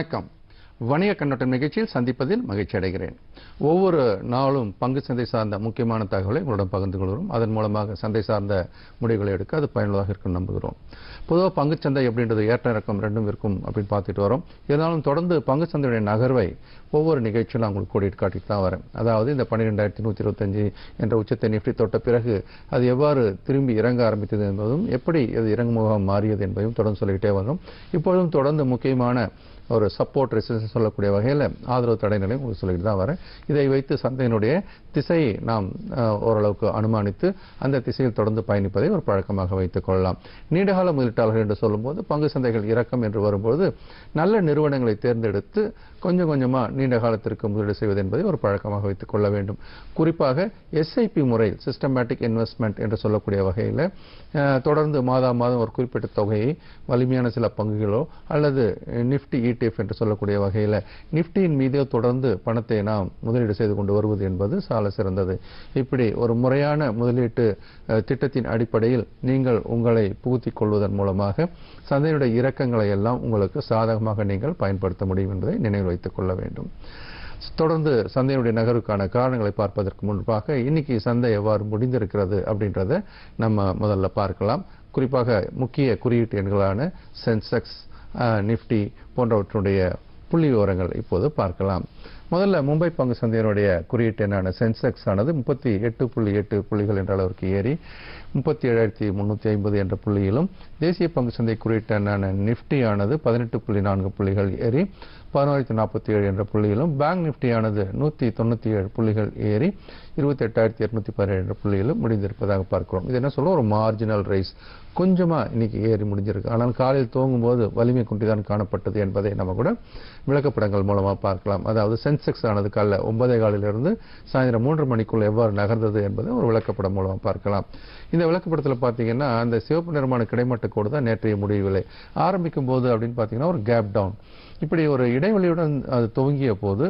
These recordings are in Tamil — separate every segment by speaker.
Speaker 1: வணக்கம் வணிக கண்ணோட்டம் நிகழ்ச்சியில் சந்திப்பதில் மகிழ்ச்சி அடைகிறேன் ஒவ்வொரு நாளும் பங்கு சந்தை சார்ந்த முக்கியமான தகவலை உங்களுடன் பகிர்ந்து கொள்கிறோம் அதன் மூலமாக சந்தை சார்ந்த முடிவுகளை எடுக்க அது பயனுள்ளதாக இருக்கும் நம்புகிறோம் பொதுவாக பங்குச்சந்தை அப்படின்றது ஏற்ற இறக்கம் ரெண்டும் இருக்கும் அப்படின்னு பார்த்துட்டு வரோம் இருந்தாலும் தொடர்ந்து பங்கு சந்தையுடைய நகர்வை ஒவ்வொரு நிகழ்ச்சியும் நான் உங்களுக்கு கோடிட்டு காட்டிட்டு தான் வரேன் அதாவது இந்த பன்னிரெண்டாயிரத்தி நூற்றி இருபத்தஞ்சு என்ற உச்சத்தை நிஃப்டி தொட்ட பிறகு அது எவ்வாறு திரும்பி இறங்க ஆரம்பித்தது என்பதும் எப்படி அது இறங்குமுகம் மாறியது என்பதையும் தொடர்ந்து சொல்லிக்கிட்டே வரும் இப்பொழுதும் தொடர்ந்து முக்கியமான ஒரு சப்போர்ட் ரெசிஸ்டன்ஸ் சொல்லக்கூடிய வகையில் ஆதரவு தடைநிலை உங்களுக்கு சொல்லிட்டு தான் வரேன் இதை வைத்து சந்தையினுடைய திசையை நாம் அஹ், ஓரளவுக்கு அனுமானித்து அந்த திசையில் தொடர்ந்து பயணிப்பதை ஒரு பழக்கமாக வைத்துக் கொள்ளலாம் நீண்டகால முதலீட்டாளர்கள் என்று சொல்லும்போது பங்கு சந்தைகள் இறக்கம் என்று வரும்போது நல்ல நிறுவனங்களை தேர்ந்தெடுத்து கொஞ்சம் கொஞ்சமா நீண்ட காலத்திற்கு முதலீடு செய்வது என்பதை ஒரு பழக்கமாக வைத்துக் கொள்ள வேண்டும் குறிப்பாக எஸ்ஐபி முறையில் சிஸ்டமேட்டிக் இன்வெஸ்ட்மெண்ட் என்று சொல்லக்கூடிய வகையில் அஹ், தொடர்ந்து மாதா மாதம் ஒரு குறிப்பிட்ட தொகையை வலிமையான சில பங்குகளோ அல்லது நிஃப்டி ETF என்று சொல்லக்கூடிய வகையில் நிஃப்டியின் மீதே தொடர்ந்து பணத்தை நாம் முதலீடு செய்து கொண்டு வருவது என்பது சால சிறந்தது இப்படி ஒரு முறையான முதலீட்டு அஹ், திட்டத்தின் அடிப்படையில் நீங்கள் உங்களை புகுத்திக் கொள்வதன் மூலமாக சந்தையுடைய இறக்கங்களை எல்லாம் உங்களுக்கு சாதகமாக நீங்கள் பயன்படுத்த முடியும் என்பதை நினைவில் வைத்துக் கொள்ள வேண்டும் தொடர்ந்து சந்தையினுடைய நகருக்கான காரணங்களை பார்ப்பதற்கு முன்பாக இன்னைக்கு சந்தை எவ்வாறு முடிந்திருக்கிறது அப்படின்றத நம்ம முதல்ல பார்க்கலாம் குறிப்பாக முக்கிய குறியீட்டு எண்களான சென்செக்ஸ் அஹ், நிஃப்டி போன்றவற்றுடைய புள்ளி விவரங்கள் இப்போது பார்க்கலாம் முதல்ல மும்பை பங்கு சந்தையினுடைய குறியீட்டு எண்ணான சென்செக்ஸ் ஆனது முப்பத்தி எட்டு புள்ளி எட்டு புள்ளிகள் என்ற அளவிற்கு ஏறி முப்பத்தி ஏழாயிரத்தி முன்னூற்றி ஐம்பது என்ற புள்ளியிலும் தேசிய பங்கு சந்தை குறியீட்டு எண்ணான நிஃப்டி ஆனது பதினெட்டு புள்ளி நான்கு புள்ளிகள் ஏறி பதினோராயிரத்தி நாற்பத்தி ஏழு என்ற புள்ளியிலும் பேங்க் நிஃப்டியானது நூற்றி தொண்ணூற்றி ஏழு புள்ளிகள் ஏறி இருபத்தி எட்டாயிரத்தி இரநூத்தி பதினேழு என்ற புள்ளியிலும் முடிந்திருப்பதாக பார்க்கிறோம் இது என்ன சொல்ல ஒரு மார்ஜினல் ரைஸ் கொஞ்சமா இன்னைக்கு ஏறி முடிஞ்சிருக்கு ஆனால் காலையில் துவங்கும் போது வலிமை குன்றிதான் காணப்பட்டது என்பதை நம்ம கூட விளக்கப்படங்கள் மூலமா பார்க்கலாம் அதாவது சென்செக்ஸ் ஆனது காலைல ஒன்பதே காலிலிருந்து சாயந்தரம் மூன்று மணிக்குள் எவ்வாறு நகர்ந்தது என்பதை ஒரு விளக்கப்படம் மூலமா பார்க்கலாம் இந்த விளக்கப்படத்தில் பார்த்தீங்கன்னா அந்த சிவப்பு நிறமான கிடைமட்ட கோடு தான் நேற்றைய முடிவில்லை ஆரம்பிக்கும் போது அப்படின்னு பார்த்தீங்கன்னா ஒரு கேப் டவுன் இப்படி ஒரு இடைவெளியுடன் அது துவங்கிய போது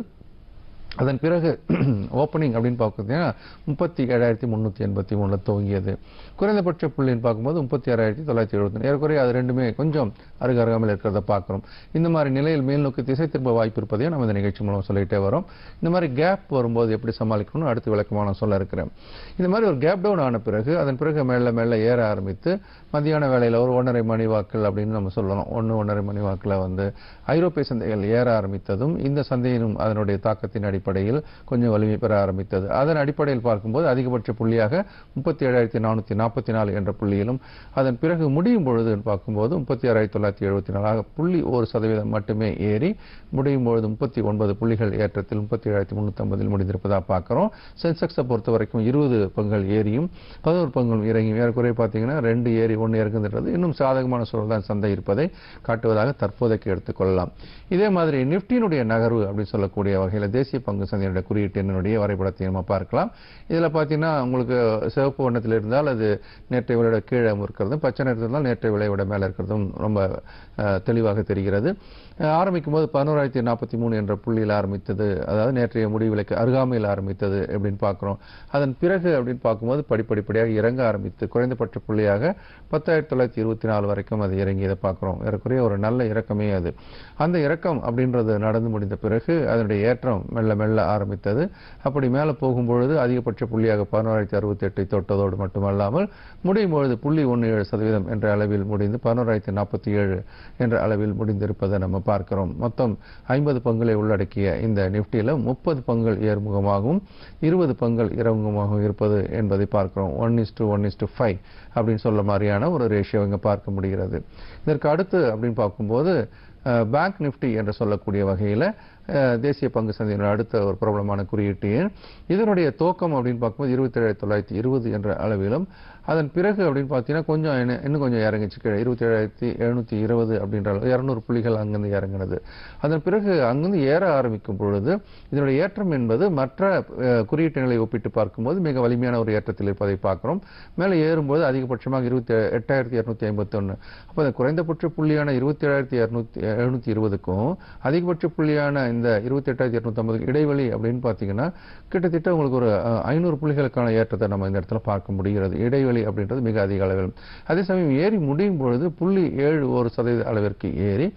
Speaker 1: அதன் பிறகு ஓப்பனிங் அப்படின்னு பார்த்தீங்கன்னா முப்பத்தி ஏழாயிரத்தி முந்நூற்றி எண்பத்தி மூணில் துவங்கியது குறைந்தபட்ச புள்ளின்னு பார்க்கும்போது முப்பத்தி ஆறாயிரத்தி தொள்ளாயிரத்தி எழுபத்தி ஏறக்குறைய அது ரெண்டுமே கொஞ்சம் அருகருகாமல் இருக்கிறத பார்க்குறோம் இந்த மாதிரி நிலையில் மேல் நோக்கி திசை திரும்ப வாய்ப்பு இருப்பதையும் நம்ம இந்த நிகழ்ச்சி மூலம் சொல்லிட்டே வரோம் இந்த மாதிரி கேப் வரும்போது எப்படி சமாளிக்கணும்னு அடுத்து விளக்கமாக நான் சொல்ல இருக்கிறேன் இந்த மாதிரி ஒரு கேப் டவுன் ஆன பிறகு அதன் பிறகு மெல்ல மெல்ல ஏற ஆரம்பித்து மத்தியான வேளையில் ஒரு ஒன்றரை மணி வாக்கில் அப்படின்னு நம்ம சொல்லலாம் ஒன்று ஒன்றரை மணி வாக்கில் வந்து ஐரோப்பிய சந்தைகள் ஏற ஆரம்பித்ததும் இந்த சந்தையினும் அதனுடைய தாக்கத்தின் அடிப்படையில் கொஞ்சம் வலிமை பெற ஆரம்பித்தது அதன் அடிப்படையில் பார்க்கும்போது அதிகபட்ச புள்ளியாக முப்பத்தி ஏழாயிரத்தி நானூற்றி நாற்பத்தி நாலு என்ற புள்ளியிலும் அதன் பிறகு முடியும் பொழுது பார்க்கும்போது முப்பத்தி ஆறாயிரத்தி தொள்ளாயிரத்தி எழுபத்தி நாலாக புள்ளி ஒரு சதவீதம் மட்டுமே ஏறி முடியும் பொழுது முப்பத்தி ஒன்பது புள்ளிகள் ஏற்றத்தில் முப்பத்தி ஏழாயிரத்தி முன்னூற்றி ஐம்பதில் முடிந்திருப்பதாக பார்க்குறோம் சென்செக்ஸை பொறுத்த வரைக்கும் இருபது பங்குகள் ஏறியும் பதினோரு பங்குகள் இறங்கியும் ஏறக்குறைய பார்த்தீங்கன்னா ரெண்டு ஏறி ஒன்று இறங்குன்றது இன்னும் சாதகமான சூழல் தான் சந்தை இருப்பதை காட்டுவதாக தற்போதைக்கு எடுத்துக்கொள்ளலாம் இதே மாதிரி நிஃப்டியினுடைய நகர்வு அப்படின்னு சொல்லக்கூடிய வகையில் தேசிய பங்கு சந்தையினுடைய குறியீட்டு எண்ணினுடைய வரைபடத்தை நம்ம பார்க்கலாம் இதில் பார்த்தீங்கன்னா உங்களுக்கு சிவப்பு வண்ணத்தில் இருந்தால் அது நேற்றைய விலையோட கீழே இருக்கிறதும் பச்சை நிறத்தில் இருந்தால் நேற்றைய விலையோட மேலே இருக்கிறதும் ரொம்ப அஹ், தெளிவாக தெரிகிறது அஹ், ஆரம்பிக்கும் போது பதினோராயிரத்தி நாற்பத்தி மூணு என்ற புள்ளியில் ஆரம்பித்தது அதாவது நேற்றைய முடிவிலைக்கு அருகாமையில் ஆரம்பித்தது அப்படின்னு பார்க்குறோம் அதன் பிறகு அப்படின்னு பார்க்கும்போது படிப்படிப்படியாக இறங்க ஆரம்பித்து குறைந்தபட்ச புள்ளியாக பத்தாயிரத்தி தொள்ளாயிரத்தி இருபத்தி நாலு வரைக்கும் அது இறங்கியதை பார்க்குறோம் ஏறக்குறைய ஒரு நல்ல இறக்கமே அது அந்த இறக்கம் அப்படின்றது நடந்து முடிந்த பிறகு அதனுடைய ஏற்றம் மெல்ல மெல்ல ஆரம்பித்தது அப்படி மேலே போகும்பொழுது அதிகபட்ச புள்ளியாக பதினோராயிரத்தி அறுபத்தி எட்டை தொட்டதோடு மட்டுமல்லாமல் முடியும் பொழுது புள்ளி ஒன்று ஏழு சதவீதம் என்ற அளவில் முடிந்து பதினோராயிரத்தி நாற்பத்தி ஏழு என்ற அளவில் முடிந்திருப்பதை நம்ம பார்க்கிறோம் மொத்தம் ஐம்பது பங்குகளை உள்ளடக்கிய இந்த நிஃப்டியில் முப்பது பங்குகள் ஏறுமுகமாகவும் இருபது பங்குகள் இறங்குமுகமாகவும் இருப்பது என்பதை பார்க்கிறோம் one is to one is to five அப்படின்னு சொல்ல மாதிரியான ஒரு ரேஷியோ இங்கே பார்க்க முடிகிறது இதற்கு அடுத்து அப்படின்னு பார்க்கும்போது பேங்க் நிஃப்டி என்று சொல்லக்கூடிய வகையில் தேசிய பங்கு சந்தையினுடைய அடுத்த ஒரு பிரபலமான குறியீட்டு எண் இதனுடைய துவக்கம் அப்படின்னு பார்க்கும்போது இருபத்தி ஏழாயிரத்தி தொள்ளாயிரத்தி இருபது என்ற அளவிலும் அதன் பிறகு அப்படின்னு பார்த்தீங்கன்னா கொஞ்சம் இன்னும் இன்னும் கொஞ்சம் இறங்கிச்சு கீழே இருபத்தி ஏழாயிரத்தி எழுநூற்றி இருபது அப்படின்ற அளவு இரநூறு புள்ளிகள் அங்கிருந்து இறங்கினது அதன் பிறகு அங்கிருந்து ஏற ஆரம்பிக்கும் பொழுது இதனுடைய ஏற்றம் என்பது மற்ற அஹ், குறியீட்டுகளை ஒப்பிட்டு பார்க்கும்போது மிக வலிமையான ஒரு ஏற்றத்தில் இருப்பதை பார்க்கிறோம் மேலே ஏறும்போது அதிகபட்சமாக இருபத்தி எட்டாயிரத்தி இரநூத்தி ஐம்பத்தொன்று அப்போ அந்த குறைந்தபட்ச புள்ளியான இருபத்தி ஏழாயிரத்தி இரநூத்தி எழுநூத்தி இருபதுக்கும் அதிகபட்ச புள்ளியான இந்த இருபத்தி எட்டாயிரத்தி இரநூத்தி இடைவெளி அப்படின்னு பார்த்தீங்கன்னா கிட்டத்தட்ட உங்களுக்கு ஒரு அஹ், ஐநூறு புள்ளிகளுக்கான ஏற்றத்தை நம்ம இந்த இடத்துல பார்க்க முடிகிறது இடைவெளி அப்படின்றது மிக அதிக அளவில் அதே சமயம் ஏறி முடியும் பொழுது புள்ளி ஏழு ஒரு சதவீத அளவிற்கு ஏறி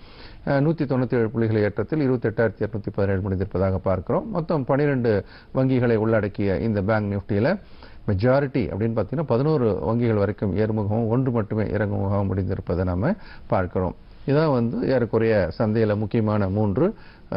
Speaker 1: நூற்றி தொண்ணூற்றி ஏழு புள்ளிகளை ஏற்றத்தில் இருபத்தெட்டாயிரத்தி இரநூத்தி பதினேழு முடிந்திருப்பதாக பார்க்கிறோம் மொத்தம் பனிரெண்டு வங்கிகளை உள்ளடக்கிய இந்த பேங்க் நிஃப்டியில் மெஜாரிட்டி அப்படின்னு பார்த்தீங்கன்னா பதினோரு வங்கிகள் வரைக்கும் ஏறுமுகமும் ஒன்று மட்டுமே இறங்குமுகமும் முடிந்திருப்பதை நாம பார்க்கிறோம் இதான் வந்து ஏறக்குறைய சந்தையில் முக்கியமான மூன்று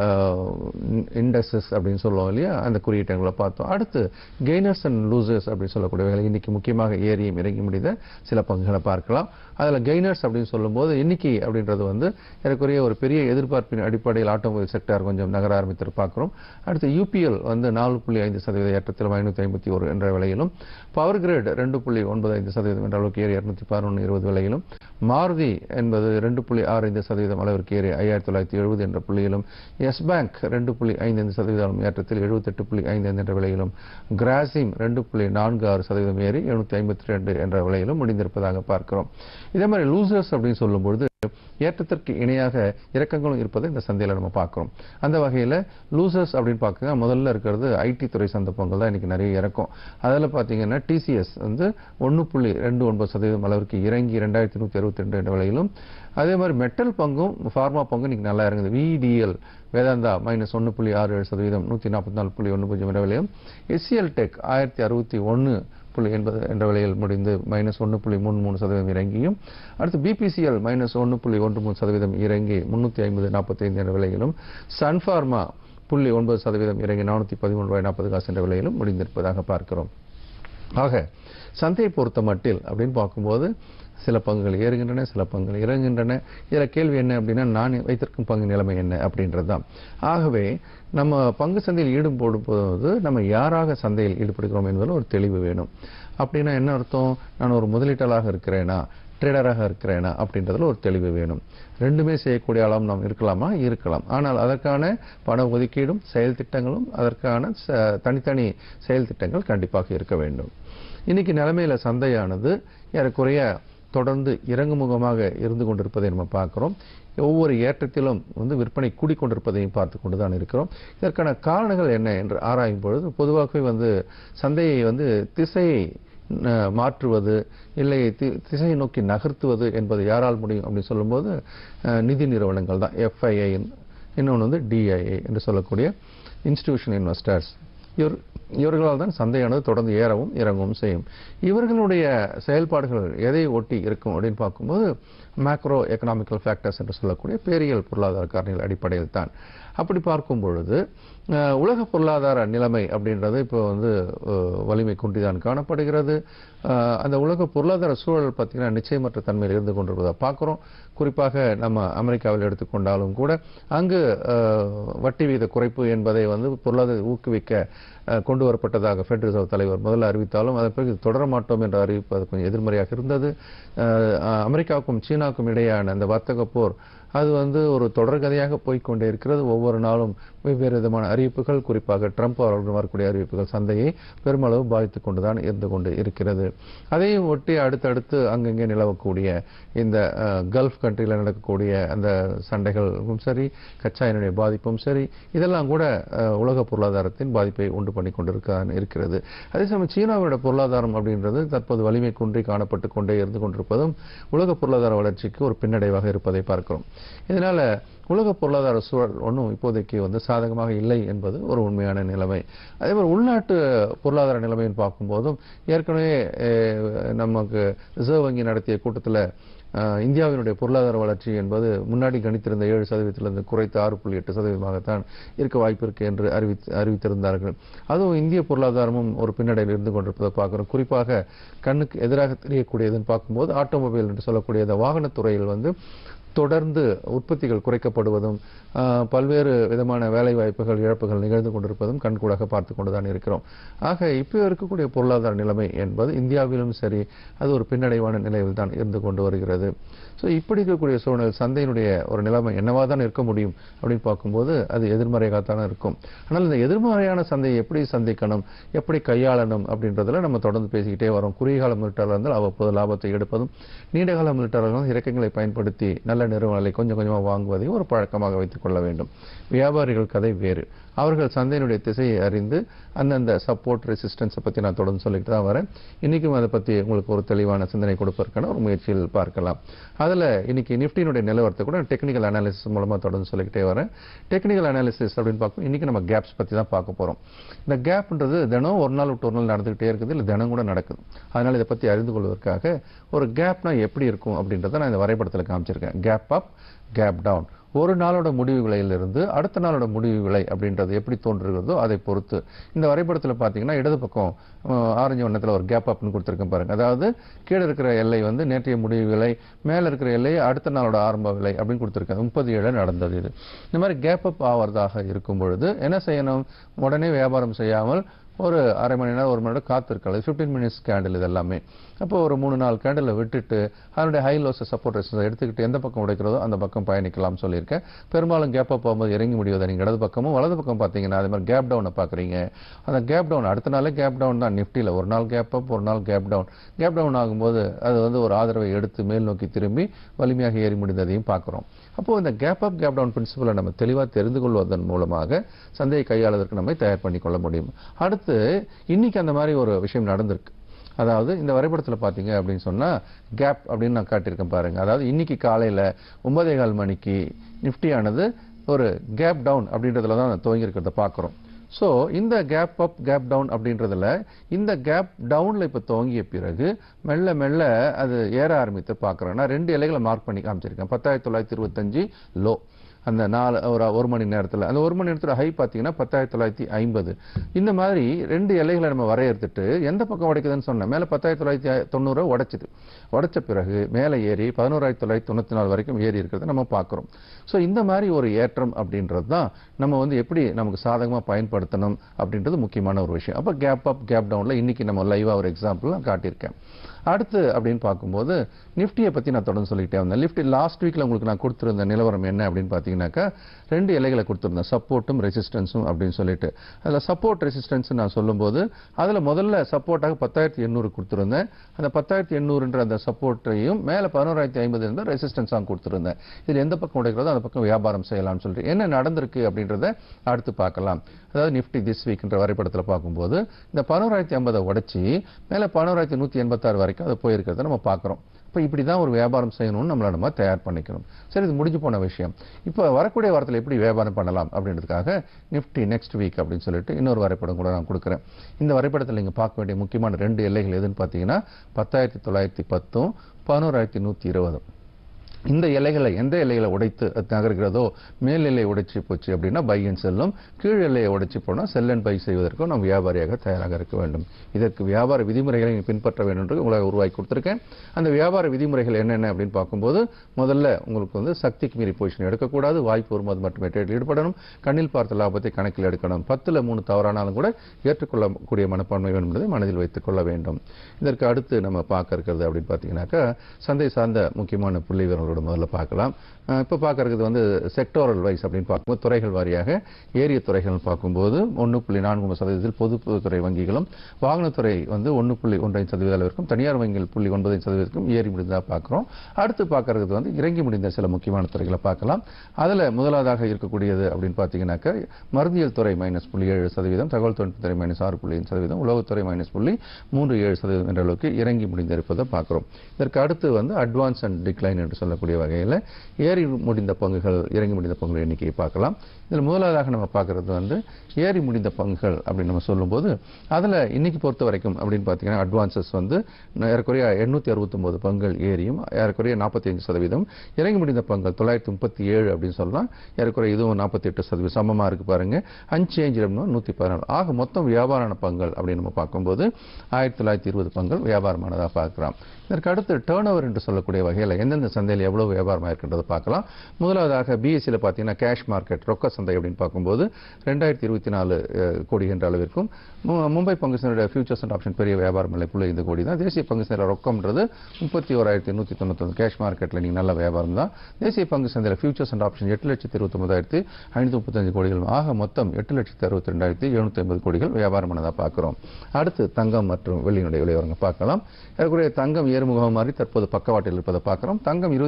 Speaker 1: இண்டஸ்ட்ரஸ் அப்படின்னு சொல்லுவோம் இல்லையா அந்த குறியீட்டங்களை பார்த்தோம் அடுத்து கெய்னர்ஸ் அண்ட் லூசர்ஸ் அப்படின்னு சொல்லக்கூடியவர்கள் இன்னைக்கு முக்கியமாக ஏறியும் இறங்கி முடிந்த சில பங்குகளை பார்க்கலாம் அதில் கெய்னர்ஸ் அப்படின்னு சொல்லும்போது இன்னைக்கு அப்படின்றது வந்து ஏறக்குறைய ஒரு பெரிய எதிர்பார்ப்பின் அடிப்படையில் ஆட்டோமொபைல் செக்டார் கொஞ்சம் நகர ஆரம்பித்து பார்க்கிறோம் அடுத்து யூபிஎல் வந்து நாலு புள்ளி ஐந்து சதவீத ஏற்றத்தில் ஐநூற்றி ஐம்பத்தி ஒரு என்ற விலையிலும் பவர் கிரேட் ரெண்டு புள்ளி ஒன்பது ஐந்து சதவீதம் என்ற அளவுக்கு ஏறி இரநூத்தி பதினொன்று இருபது விலையிலும் மாருதி என்பது ரெண்டு புள்ளி ஆறு ஐந்து சதவீதம் அளவிற்கு ஏறி ஐயாயிரத்தி தொள்ளாயிரத்தி எழுபது என்ற புள்ளியிலும் எஸ் பேங்க் ரெண்டு புள்ளி ஐந்து ஐந்து சதவீதம் ஏற்றத்தில் எழுபத்தெட்டு புள்ளி ஐந்து ஐந்து என்ற விலையிலும் கிராசிம் ரெண்டு புள்ளி நான்கு ஆறு சதவீதம் ஏறி எழுநூத்தி ஐம்பத்தி ரெண்டு என்ற விலையிலும் முடிந்திருப்பதாக பார்க்கிறோம் இதே மாதிரி லூசர்ஸ் அப்படின்னு சொல்லும்பொழுது ஏற்றத்திற்கு இணையாக இறக்கங்களும் இருப்பதை இந்த சந்தையில் நம்ம பார்க்கிறோம் அந்த வகையில் லூசர்ஸ் அப்படின்னு பார்க்க முதல்ல இருக்கிறது ஐடி துறை சந்தர்ப்பங்கள் தான் இன்னைக்கு நிறைய இறக்கும் அதில் பார்த்தீங்கன்னா டிசிஎஸ் வந்து ஒன்று புள்ளி ரெண்டு ஒன்பது சதவீதம் அளவிற்கு இறங்கி ரெண்டாயிரத்தி நூற்றி அறுபத்தி ரெண்டு என்ற விலையிலும் அதே மாதிரி மெட்டல் பங்கும் ஃபார்மா பங்கும் இன்னைக்கு நல்லா இறங்குது விடிஎல் வேதாந்தா மைனஸ் ஒன்று புள்ளி ஆறு ஏழு சதவீதம் நூற்றி நாற்பத்தி நாலு புள்ளி ஒன்று பூஜ்ஜியம் என்ற விலையும் எஸ்சிஎல் டெக் ஆயிரத்தி அறுபத்தி ஒன்று புள்ளி எண்பது என்ற விலையில் முடிந்து மைனஸ் ஒன்று புள்ளி மூணு மூணு சதவீதம் இறங்கியும் அடுத்து பிபிசிஎல் மைனஸ் ஒன்று புள்ளி ஒன்று மூணு சதவீதம் இறங்கி முன்னூற்றி ஐம்பது நாற்பத்தைந்து என்ற விலையிலும் சன்ஃபார்மா புள்ளி ஒன்பது சதவீதம் இறங்கி நானூற்றி பதிமூணு ரூபாய் நாற்பது காசு என்ற விலையிலும் முடிந்திருப்பதாக பார்க்கிறோம் ஆக சந்தையை பொறுத்த மட்டில் அப்படின்னு பார்க்கும்போது சில பங்குகள் ஏறுகின்றன சில பங்குகள் இறங்குகின்றன இதில் கேள்வி என்ன அப்படின்னா நான் வைத்திருக்கும் பங்கு நிலைமை என்ன அப்படின்றது தான் ஆகவே நம்ம பங்கு சந்தையில் ஈடுபடும் போது நம்ம யாராக சந்தையில் ஈடுபடுகிறோம் என்பதில் ஒரு தெளிவு வேணும் அப்படின்னா என்ன அர்த்தம் நான் ஒரு முதலீட்டாளராக இருக்கிறேனா ட்ரேடராக இருக்கிறேனா அப்படின்றதுல ஒரு தெளிவு வேணும் ரெண்டுமே செய்யக்கூடிய அளவு நாம் இருக்கலாமா இருக்கலாம் ஆனால் அதற்கான பண ஒதுக்கீடும் செயல் திட்டங்களும் அதற்கான தனித்தனி செயல் திட்டங்கள் கண்டிப்பாக இருக்க வேண்டும் இன்னைக்கு நிலைமையில சந்தையானது ஏறக்குறைய தொடர்ந்து இறங்குமுகமாக இருந்து கொண்டிருப்பதை நம்ம பார்க்கிறோம் ஒவ்வொரு ஏற்றத்திலும் வந்து விற்பனை கூடிக்கொண்டிருப்பதையும் பார்த்து கொண்டு தான் இருக்கிறோம் இதற்கான காரணங்கள் என்ன என்று ஆராயும் பொழுது பொதுவாகவே வந்து சந்தையை வந்து திசையை மாற்றுவது இல்லை திசையை நோக்கி நகர்த்துவது என்பது யாரால் முடியும் அப்படின்னு சொல்லும்போது நிதி நிறுவனங்கள் தான் எஃப்ஐஐ இன்னொன்று வந்து டிஐஐ என்று சொல்லக்கூடிய இன்ஸ்டிடியூஷன் இன்வெஸ்டர்ஸ் இவர் இவர்களால் தான் சந்தையானது தொடர்ந்து ஏறவும் இறங்கவும் செய்யும் இவர்களுடைய செயல்பாடுகள் எதை ஒட்டி இருக்கும் அப்படின்னு பார்க்கும்போது மேக்ரோ எக்கனாமிக்கல் ஃபேக்டர்ஸ் என்று சொல்லக்கூடிய பேரியல் பொருளாதார காரணிகள் அடிப்படையில் தான் அப்படி பார்க்கும் பொழுது உலக பொருளாதார நிலைமை அப்படின்றது இப்போ வந்து வலிமை குன்றிதான் காணப்படுகிறது அந்த உலக பொருளாதார சூழல் பார்த்தீங்கன்னா நிச்சயமற்ற தன்மையில் இருந்து கொண்டிருப்பதை பார்க்குறோம் குறிப்பாக நம்ம அமெரிக்காவில் எடுத்துக்கொண்டாலும் கூட அங்கு வட்டி வீத குறைப்பு என்பதை வந்து பொருளாதார ஊக்குவிக்க கொண்டு வரப்பட்டதாக ஃபெட் ரிசர்வ் தலைவர் முதல்ல அறிவித்தாலும் அதன் பிறகு தொடர மாட்டோம் என்ற அறிவிப்பு அது கொஞ்சம் எதிர்மறையாக இருந்தது அமெரிக்காவுக்கும் சீனாவுக்கும் இடையேயான அந்த வர்த்தக போர் அது வந்து ஒரு தொடர்கதையாக போய்கொண்டே இருக்கிறது ஒவ்வொரு நாளும் வெவ்வேறு விதமான அறிவிப்புகள் குறிப்பாக ட்ரம்ப் அவர்கள் வரக்கூடிய அறிவிப்புகள் சந்தையை பெருமளவு பாதித்துக் கொண்டுதான் இருந்து கொண்டு இருக்கிறது அதையும் ஒட்டி அடுத்தடுத்து அங்கங்கே நிலவக்கூடிய இந்த கல்ஃப் கண்ட்ரியில் நடக்கக்கூடிய அந்த சண்டைகளும் சரி கச்சா எண்ணெய் பாதிப்பும் சரி இதெல்லாம் கூட உலக பொருளாதாரத்தின் பாதிப்பை உண்டு பண்ணி கொண்டிருக்க இருக்கிறது அதே சமயம் சீனாவோட பொருளாதாரம் அப்படின்றது தற்போது வலிமை குன்றி காணப்பட்டு கொண்டே இருந்து கொண்டிருப்பதும் உலக பொருளாதார வளர்ச்சிக்கு ஒரு பின்னடைவாக இருப்பதை பார்க்கிறோம் இதனால உலக பொருளாதார சூழல் ஒன்றும் இப்போதைக்கு வந்து சாதகமாக இல்லை என்பது ஒரு உண்மையான நிலைமை அதே மாதிரி உள்நாட்டு பொருளாதார நிலைமைன்னு பார்க்கும்போதும் ஏற்கனவே நமக்கு ரிசர்வ் வங்கி நடத்திய கூட்டத்தில் இந்தியாவினுடைய பொருளாதார வளர்ச்சி என்பது முன்னாடி கணித்திருந்த ஏழு சதவீதத்திலிருந்து குறைத்து ஆறு புள்ளி எட்டு சதவீதமாகத்தான் இருக்க வாய்ப்பு இருக்கு என்று அறிவித்து அறிவித்திருந்தார்கள் அதுவும் இந்திய பொருளாதாரமும் ஒரு பின்னடையில் இருந்து கொண்டிருப்பதை பார்க்கிறோம் குறிப்பாக கண்ணுக்கு எதிராக தெரியக்கூடியதுன்னு பார்க்கும்போது ஆட்டோமொபைல் என்று சொல்லக்கூடிய இந்த வாகனத்துறையில் வந்து தொடர்ந்து உற்பத்திகள் குறைக்கப்படுவதும் பல்வேறு விதமான வேலை வாய்ப்புகள் இழப்புகள் நிகழ்ந்து கொண்டிருப்பதும் கண்கூடாக பார்த்து கொண்டுதான் இருக்கிறோம் ஆக இப்போ இருக்கக்கூடிய பொருளாதார நிலைமை என்பது இந்தியாவிலும் சரி அது ஒரு பின்னடைவான நிலையில் தான் இருந்து கொண்டு வருகிறது ஸோ இப்படி இருக்கக்கூடிய சூழ்நிலை சந்தையினுடைய ஒரு நிலைமை என்னவா தான் இருக்க முடியும் அப்படின்னு பார்க்கும்போது அது எதிர்மறையாகத்தான் இருக்கும் ஆனால் இந்த எதிர்மறையான சந்தையை எப்படி சந்திக்கணும் எப்படி கையாளணும் அப்படின்றதுல நம்ம தொடர்ந்து பேசிக்கிட்டே வரோம் குறுகிய கால முதலீட்டாளர் இருந்தால் அவ்வப்போது லாபத்தை எடுப்பதும் நீண்டகால முதலீட்டாளர்கள் இறக்கங்களை பயன்படுத்தி நல்ல நிறுவனங்களை கொஞ்சம் கொஞ்சமாக வாங்குவதையும் ஒரு பழக்கமாக வைத்துக் கொள்ள வேண்டும் வியாபாரிகள் கதை வேறு அவர்கள் சந்தையினுடைய திசையை அறிந்து அந்தந்த சப்போர்ட் ரெசிஸ்டன்ஸை பற்றி நான் தொடர்ந்து சொல்லிட்டு தான் வரேன் இன்றைக்கும் அதை பற்றி உங்களுக்கு ஒரு தெளிவான சிந்தனை கொடுப்பதற்கான ஒரு முயற்சியில் பார்க்கலாம் அதில் இன்னைக்கு நிஃப்டியினுடைய நிலவரத்தை கூட டெக்னிக்கல் அனாலிசிஸ் மூலமாக தொடர்ந்து சொல்லிக்கிட்டே வரேன் டெக்னிக்கல் அனாலிசிஸ் அப்படின்னு பார்க்கும் இன்றைக்கி நம்ம கேப்ஸ் பற்றி தான் பார்க்க போகிறோம் இந்த கேப்ன்றது தினம் ஒரு நாள் விட்டு ஒரு நாள் நடந்துகிட்டே இருக்குது இல்லை தினம் கூட நடக்குது அதனால் இதை பற்றி அறிந்து கொள்வதற்காக ஒரு கேப்னா எப்படி இருக்கும் அப்படின்றத நான் இந்த வரைபடத்தில் காமிச்சிருக்கேன் கேப் அப் கேப் டவுன் ஒரு நாளோட முடிவு விலையிலிருந்து அடுத்த நாளோட முடிவு விலை அப்படின்றது எப்படி தோன்றுகிறதோ அதை பொறுத்து இந்த வரைபடத்தில் பார்த்தீங்கன்னா இடது பக்கம் அஹ், ஆரஞ்சு வண்ணத்தில் ஒரு கேப் அப்னு கொடுத்துருக்கேன் பாருங்க அதாவது கீழே இருக்கிற எல்லை வந்து நேற்றைய முடிவு விலை மேலே இருக்கிற எல்லை அடுத்த நாளோட ஆரம்ப விலை அப்படின்னு கொடுத்துருக்கேன் முப்பது ஏழு நடந்தது இது இந்த மாதிரி கேப் அப் ஆவறதாக இருக்கும் பொழுது என்ன செய்யணும் உடனே வியாபாரம் செய்யாமல் ஒரு அரை மணி நேரம் ஒரு மணி நேரம் காத்திருக்கலாம் ஃபிஃப்டீன் மினிட்ஸ் கேண்டில் இது எல்லாமே அப்போ ஒரு மூணு நாலு கேண்டில் விட்டுட்டு அதனுடைய ஹை லோஸ் சப்போர்ட் ரெசிஸ்டன்ஸ் எடுத்துக்கிட்டு எந்த பக்கம் உடைக்கிறதோ அந்த பக்கம் பயணிக்கலாம்னு சொல்லியிருக்கேன் பெரும்பாலும் கேப் அப் போகும்போது இறங்கி முடிவதை நீங்கள் இடது பக்கமும் வலது பக்கம் பார்த்தீங்கன்னா அதே மாதிரி கேப் டவுனை பார்க்குறீங்க அந்த கேப் டவுன் அடுத்த நாளே கேப் டவுன் தான் நிஃப்டியில் ஒரு நாள் கேப் அப் ஒரு நாள் கேப் டவுன் கேப் டவுன் ஆகும்போது அது வந்து ஒரு ஆதரவை எடுத்து மேல் நோக்கி திரும்பி வலிமையாக ஏறி முடிந்ததையும் பார்க்குறோம் அப்போ இந்த கேப் அப் கேப் டவுன் பிரின்சிபலை நம்ம தெளிவாக தெரிந்து கொள்வதன் மூலமாக சந்தையை கையாளுவதற்கு நம்மை தயார் பண்ணி கொள்ள முடியும் அடுத்து இன்னைக்கு அந்த மாதிரி ஒரு விஷயம் நடந்திருக்கு அதாவது இந்த வரைபடத்தில் பார்த்தீங்க அப்படின்னு சொன்னா கேப் அப்படின்னு நான் காட்டியிருக்கேன் பாருங்க அதாவது இன்னைக்கு காலையில ஒன்பதே கால் மணிக்கு நிஃப்டியானது ஒரு கேப் டவுன் அப்படின்றதுல தான் துவங்கி இருக்கிறத பார்க்குறோம் ஸோ இந்த கேப் அப் கேப் டவுன் அப்படின்றதுல இந்த கேப் டவுன்ல இப்போ துவங்கிய பிறகு மெல்ல மெல்ல அது ஏற ஆரம்பித்து பார்க்குறோம் நான் ரெண்டு இலைகளை மார்க் பண்ணி காமிச்சிருக்கேன் பத்தாயிரத்தி தொள்ளாயிரத்தி இருபத்தஞ்சு லோ அந்த நாலு ஒரு ஒரு மணி நேரத்தில் அந்த ஒரு மணி நேரத்தில் ஹை பார்த்தீங்கன்னா பத்தாயிரத்தி தொள்ளாயிரத்தி ஐம்பது இந்த மாதிரி ரெண்டு எல்லைகளை நம்ம வரையறுத்துட்டு எந்த பக்கம் உடைக்குதுன்னு சொன்னேன் மேலே பத்தாயிரத்தி தொள்ளாயிரத்தி தொண்ணூறு உடைச்சிது உடைச்ச பிறகு மேலே ஏறி பதினோராயிரத்தி தொள்ளாயிரத்தி தொண்ணூற்றி நாலு வரைக்கும் ஏறி இருக்கிறத நம்ம பார்க்குறோம் ஸோ இந்த மாதிரி ஒரு ஏற்றம் அப்படின்றது தான் நம்ம வந்து எப்படி நமக்கு சாதகமாக பயன்படுத்தணும் அப்படின்றது முக்கியமான ஒரு விஷயம் அப்போ கேப் அப் கேப் டவுனில் இன்னைக்கு நம்ம லைவாக ஒரு எக்ஸாம்பிள் நான் காட்டியிருக்கேன் அடுத்து அப்படின்னு பார்க்கும்போது நிஃப்டியை பற்றி நான் தொடர்ந்து சொல்லிக்கிட்டே வந்தேன் நிஃப்டி லாஸ்ட் வீக்கில் உங்களுக்கு நான் கொடுத்துருந்த நிலவரம் என்ன அப்படின்னு பார்த்தீங்கன்னாக்கா ரெண்டு இலைகளை கொடுத்துருந்தேன் சப்போர்ட்டும் ரெசிஸ்டன்ஸும் அப்படின்னு சொல்லிட்டு அதில் சப்போர்ட் ரெசிஸ்டன்ஸ் நான் சொல்லும்போது அதில் முதல்ல சப்போர்ட்டாக பத்தாயிரத்தி எண்ணூறு கொடுத்துருந்தேன் அந்த பத்தாயிரத்தி எண்ணூறுன்ற அந்த சப்போர்ட்டையும் மேலே பதினோராயிரத்தி ஐம்பது இருந்த ரெசிஸ்டன்ஸாக கொடுத்துருந்தேன் இதில் எந்த பக்கம் உடைக்கிறதோ அந்த பக்கம் வியாபாரம் செய்யலாம்னு சொல்லிட்டு என்ன நடந்திருக்கு அப்படின்றத அடுத்து பார்க்கலாம் அதாவது நிஃப்டி திஸ் வீக்ன்ற வரைபடத்தில் பார்க்கும்போது இந்த பதினோராயிரத்தி ஐம்பதை உடைச்சி மேலே பதினோராயிரத்தி நூற்றி எண்பத்தாறு வரைக்கும் அது போயிருக்கிறத நம்ம பார்க்குறோம் இப்போ இப்படி தான் ஒரு வியாபாரம் செய்யணும்னு நம்மளை நம்ம தயார் பண்ணிக்கணும் சரி இது முடிஞ்சு போன விஷயம் இப்போ வரக்கூடிய வாரத்தில் எப்படி வியாபாரம் பண்ணலாம் அப்படின்றதுக்காக நிஃப்டி நெக்ஸ்ட் வீக் அப்படின்னு சொல்லிட்டு இன்னொரு வரைபடம் கூட நான் கொடுக்குறேன் இந்த வரைபடத்தில் நீங்கள் பார்க்க வேண்டிய முக்கியமான ரெண்டு எல்லைகள் எதுன்னு பார்த்தீங்கன்னா பத்தாயிரத்தி தொள்ளாயிரத்தி பத்தும் பதினோராயிரத்தி நூற்றி இருபதும் இந்த இலைகளை எந்த இலைகளை உடைத்து அது நகர்கிறதோ மேல் எல்லை உடைச்சு போச்சு அப்படின்னா பை அண்ட் செல்லும் கீழ் எல்லையை உடைச்சு போனால் செல் அண்ட் பை செய்வதற்கும் நாம் வியாபாரியாக தயாராக இருக்க வேண்டும் இதற்கு வியாபார விதிமுறைகளை நீங்க பின்பற்ற வேண்டும் என்று உங்களை உருவாக்கி கொடுத்துருக்கேன் அந்த வியாபார விதிமுறைகள் என்னென்ன அப்படின்னு பார்க்கும்போது முதல்ல உங்களுக்கு வந்து சக்திக்கு மீறி பொசிஷன் எடுக்கக்கூடாது வாய்ப்பு வரும்போது மட்டுமே ட்ரேடில் ஈடுபடணும் கண்ணில் பார்த்த லாபத்தை கணக்கில் எடுக்கணும் பத்தில் மூணு தவறானாலும் கூட ஏற்றுக்கொள்ளக்கூடிய மனப்பான்மை வேண்டும் என்பதை மனதில் வைத்துக் கொள்ள வேண்டும் இதற்கு அடுத்து நம்ம பார்க்க இருக்கிறது அப்படின்னு பார்த்தீங்கன்னாக்கா சந்தை சார்ந்த முக்கியமான புள்ளி விவரங்களோட முதல்ல பார்க்கலாம் அஹ் இப்போ பார்க்கறது வந்து செக்டோரல் வைஸ் அப்படின்னு பார்க்கும்போது துறைகள் வாரியாக ஏரிய துறைகள் பார்க்கும்போது ஒன்று புள்ளி நான்கு சதவீதத்தில் பொதுத்துறை வங்கிகளும் வாகனத்துறை வந்து ஒன்று புள்ளி ஒன்றைந்து சதவீத அளவிற்கும் தனியார் வங்கிகள் புள்ளி ஒன்பது சதவீதத்துக்கும் ஏறி முடிந்ததாக பார்க்குறோம் அடுத்து பார்க்கறது வந்து இறங்கி முடிந்த சில முக்கியமான துறைகளை பார்க்கலாம் அதில் முதலாவதாக இருக்கக்கூடியது அப்படின்னு பார்த்தீங்கன்னாக்கா மருந்தியல் துறை மைனஸ் புள்ளி ஏழு சதவீதம் தகவல் தொழில்நுட்பத்துறை மைனஸ் ஆறு புள்ளி ஐந்து சதவீதம் உளவுத்துறை மைனஸ் புள்ளி மூன்று ஏழு சதவீதம் என்ற அளவுக்கு இறங்கி முடிந்திருப்பதை பார்க்குறோம் இதற்கு அடுத்து வந்து அட்வான்ஸ் அண்ட் டிக்ளைன் என்று சொல்லக்கூடிய வகையில் ஏறி முடிந்த பங்குகள் இறங்கி முடிந்த பங்குகள் எண்ணிக்கையை பார்க்கலாம் இதில் முதலாவதாக நம்ம பார்க்கறது வந்து ஏறி முடிந்த பங்குகள் அப்படின்னு நம்ம சொல்லும்போது அதில் இன்னைக்கு பொறுத்த வரைக்கும் அப்படின்னு பார்த்தீங்கன்னா அட்வான்சஸ் வந்து ஏறக்குறைய எண்ணூற்றி அறுபத்தொம்போது பங்குகள் ஏறியும் ஏறக்குறைய நாற்பத்தி அஞ்சு சதவீதம் இறங்கி முடிந்த பங்குகள் தொள்ளாயிரத்தி முப்பத்தி ஏழு அப்படின்னு சொல்லலாம் ஏறக்குறைய இதுவும் நாற்பத்தி எட்டு சதவீதம் சமமாக இருக்கு பாருங்க அன்சேஞ்ச் அப்படின்னா நூற்றி பதினாலு ஆக மொத்தம் வியாபாரான பங்குகள் அப்படின்னு நம்ம பார்க்கும்போது ஆயிரத்தி தொள்ளாயிரத்தி இருபது பங்குகள் வியாபாரமானதாக பார்க்கலாம் இதற்கு அடுத்து டேர்ன் ஓவர் என்று சொல்லக்கூடிய வகையில் எந்தெந்த சந்தையில் எவ்வளவு வியாபாரமாக இருக்கின்றதை பார்க்கலாம் முதலாவதாக பிஎஸ்சியில் பார்த்தீங்கன்னா கேஷ் மார்க்கெட் ரொக்க சந்தை அப்படின்னு பார்க்கும்போது ரெண்டாயிரத்தி இருபத்தி நாலு அஹ், கோடி என்ற அளவிற்கும் மு- மும்பை பங்கு சந்தையுடைய ஃபியூச்சர்ஸ் அண்ட் ஆப்ஷன் பெரிய வியாபாரம் இல்லை புள்ளி ஐந்து கோடி தான் தேசிய பங்கு சந்தையில் ரொக்கம்ன்றது முப்பத்தி ஓராயிரத்தி நூற்றி தொண்ணூத்தொன்று கேஷ் மார்க்கெட்டில் நீங்கள் நல்ல வியாபாரம் தான் தேசிய பங்கு சந்தையில் ஃபியூச்சர்ஸ் அண்ட் ஆப்ஷன் எட்டு லட்சத்தி இருபத்தொன்பதாயிரத்தி ஐநூற்றி முப்பத்தஞ்சு கோடிகள் ஆக மொத்தம் எட்டு லட்சத்தி அறுபத்தி ரெண்டாயிரத்தி எழுநூத்தி ஐம்பது கோடிகள் வியாபாரமானதாக பார்க்குறோம் அடுத்து தங்கம் மற்றும் வெள்ளியினுடைய விலைவரங்க பார்க்கலாம் ஏறக்குறைய தங்கம் ஏறுமுகம் மாதிரி தற்போது பக்கவாட்டில் இருப்பதை பார்க்குறோம் தங்கம் இருபத்தி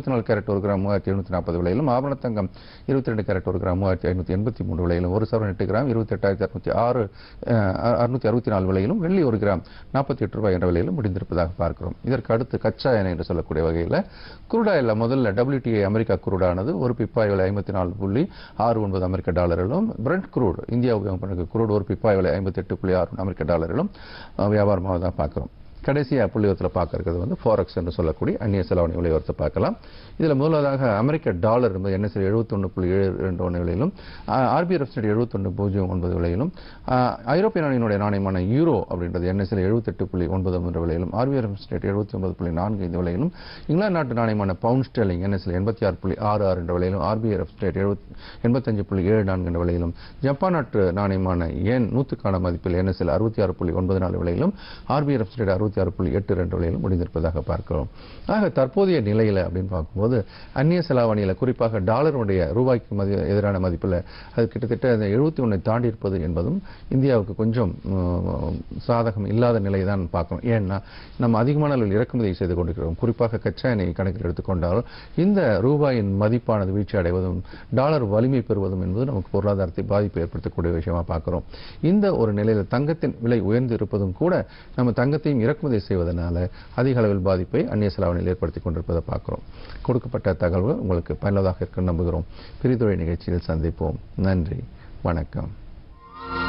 Speaker 1: இருபத்தி நாலு கேரட் ஒரு கிராம் மூவாயிரத்தி எழுநூத்தி நாற்பது விலையிலும் ஆபரண தங்கம் இருபத்தி ரெண்டு கேரட் ஒரு கிராம் மூவாயிரத்தி ஐநூத்தி எண்பத்தி மூணு விலையிலும் ஒரு சவரன் எட்டு கிராம் இருபத்தி எட்டாயிரத்தி அறுநூத்தி ஆறு அறுநூத்தி அறுபத்தி நாலு விலையிலும் வெள்ளி ஒரு கிராம் நாற்பத்தி எட்டு ரூபாய் என்ற விலையிலும் முடிந்திருப்பதாக பார்க்கிறோம் இதற்கு அடுத்து கச்சா எண்ணெய் என்று சொல்லக்கூடிய வகையில் குருடாயில் முதல்ல WTI அமெரிக்கா குரூடானது ஒரு பிப்பாய் விலை ஐம்பத்தி நாலு புள்ளி ஆறு ஒன்பது அமெரிக்க டாலரிலும் பிரெண்ட் குரூட் இந்தியா உபயோகம் பண்ணுற குரூட் ஒரு பிப்பாய் விலை ஐம்பத்தி எட்டு புள்ளி ஆறு அமெரிக்க டாலரிலும் அஹ், வியாபாரமாக தான் பார்க்கிறோம் கடைசியா புள்ளிவரத்தில் பார்க்கறது வந்து ஃபாரெக்ஸ் என்று சொல்லக்கூடிய அந்நிய செலவணி விலைவரத்தை பார்க்கலாம் இதில் முதலாவதாக அமெரிக்க டாலர் என்பது என்எஸ்சி எழுபத்தொன்று புள்ளி ஏழு ரெண்டு ஒன்று விலையிலும் ஆர்பிஎஃப் எழுபத்தொன்று பூஜ்ஜியம் ஒன்பது விலையிலும் ஆஹ், ஐரோப்பிய நாணியினுடைய நாணயமான யூரோ அப்படின்றது என்எஸ்சியில் எழுபத்தெட்டு புள்ளி ஒன்பது மூன்று விலையிலும் ஆர்பிஎஃப் ஸ்டேட் எழுபத்தி ஒன்பது புள்ளி நான்கு ஐந்து விலையிலும் இங்கிலாந்து நாட்டு நாணயமான பவுண்ட் ஸ்டெர்லிங் என்எஸ்சியில் எண்பத்தி ஆறு புள்ளி ஆறு ஆறு என்ற விலையிலும் ஆர்பிஎஃப் ஸ்டேட் எழுபத் எண்பத்தஞ்சு புள்ளி ஏழு நான்கு என்ற விலையிலும் ஜப்பான் நாட்டு நாணயமான ஏன் நூற்றுக்கான மதிப்பில் என்எஸ்சியில் அறுபத்தி ஆறு புள்ளி ஒன்பது நாலு விலையிலும் ஆர்பிஎஃப் ஸ்டேட் அறுபத்தி ஆறு புள்ளி எட்டு ரெண்டு விலையிலும் முடிந்திருப்பதாக பார்க்கிறோம் ஆக தற்போதைய நிலையில் அப்படின்னு பார்க்கும்போது அந்நிய செலாவணியில் குறிப்பாக டாலருடைய ரூபாய்க்கு மதி எதிரான மதிப்பில் அது கிட்டத்தட்ட அந்த எழுபத்தி ஒன்றை தாண்டி இருப்பது என்பதும் இந்தியாவுக்கு கொஞ்சம் உம், சாதகம் இல்லாத நிலை தான் பார்க்கணும் ஏன்னா நம்ம அதிகமான அளவில் இறக்குமதி செய்து கொண்டிருக்கிறோம் குறிப்பாக கச்சா எண்ணெய் கணக்கில் எடுத்துக்கொண்டால் இந்த ரூபாயின் மதிப்பானது வீழ்ச்சி அடைவதும் டாலர் வலிமை பெறுவதும் என்பது நமக்கு பொருளாதாரத்தை பாதிப்பு ஏற்படுத்தக்கூடிய விஷயமா பார்க்கிறோம் இந்த ஒரு நிலையில் தங்கத்தின் விலை உயர்ந்து இருப்பதும் கூட நம்ம தங்கத்தையும் இறக்குமதி செய்வதனால அதிக அளவில் பாதிப்பை அந்நிய செலாவணியில் ஏற்படுத்தி கொண்டிருப்பதை பார்க்கிறோம் கொடுக்கப்பட்ட தகவல் உங்களுக்கு பயனுள்ளதாக இருக்கும் நம்புகிறோம் பிரிதுரை நிகழ்ச்சியில் சந்திப்போம் நன்றி வணக்கம்